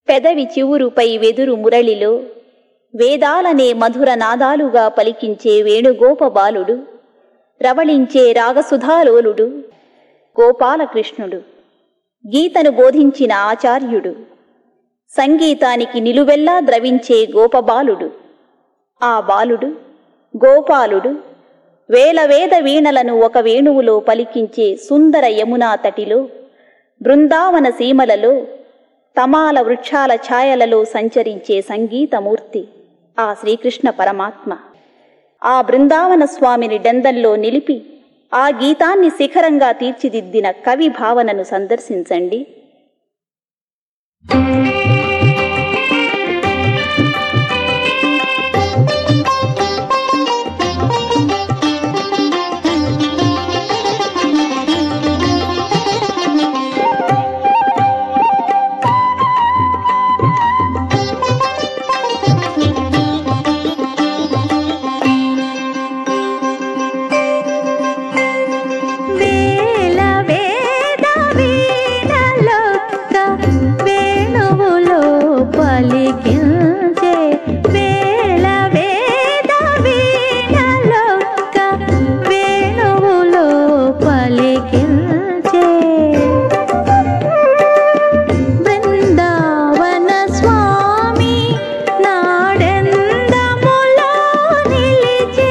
పెదవి చివురుపై వెదురు మురళిలో వేదాలనే మధుర నాదాలుగా పలికించే వేణుగోప బాలుడు రవళించే రాగసుధాలోలుడు గోపాలకృష్ణుడు గీతను బోధించిన ఆచార్యుడు సంగీతానికి నిలువెల్లా ద్రవించే గోపబాలుడు ఆ బాలుడు గోపాలుడు వేల వేద వీణలను ఒక వేణువులో పలికించే సుందర యమునా తటిలో బృందావన సీమలలో తమాల వృక్షాల ఛాయలలో సంచరించే సంగీతమూర్తి ఆ శ్రీకృష్ణ పరమాత్మ ఆ బృందావన స్వామిని డెందల్లో నిలిపి ఆ గీతాన్ని శిఖరంగా తీర్చిదిద్దిన కవి భావనను సందర్శించండి వేల వేద వీణలొక్క వేణువులో పలికించే వేల వేద వీణలొక్క వేణువులో పలికించే బృందావన స్వామి నాడెందములో నిలిచే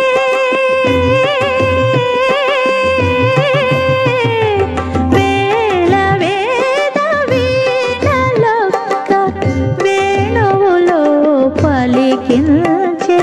వేల వేద వీణలొక్క వేణువులో పలికించే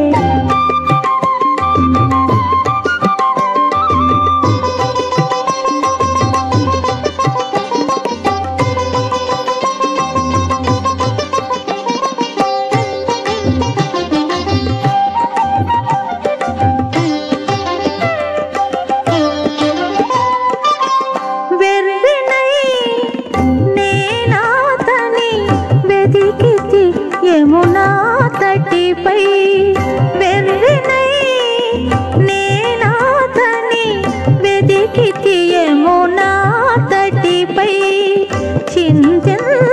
వెర్రినై నేనాతని వెదికితి యమునా తటిపై వెర్రినై నేనాతని వెదికితి యమునా తటిపై చింతించ